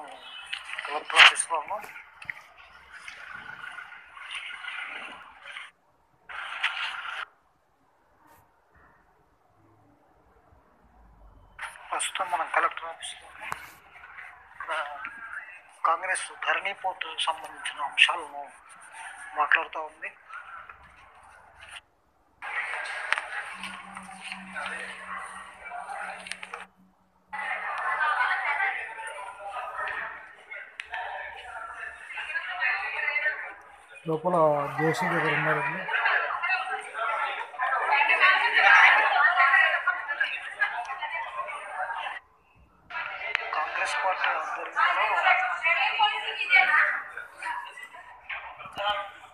collector ఆఫీస్లో ఉన్నాం ప్రస్తుతం మనం కలెక్టర్ ఆఫీస్లో ఉన్నాం ఇక్కడ కాంగ్రెస్ ధరణి పోర్టు సంబంధించిన అంశాలను మాట్లాడుతూ ఉంది లోపల జోషి దగ్గర ఉన్నారండి కాంగ్రెస్ పార్టీ ఆధ్వర్యంలో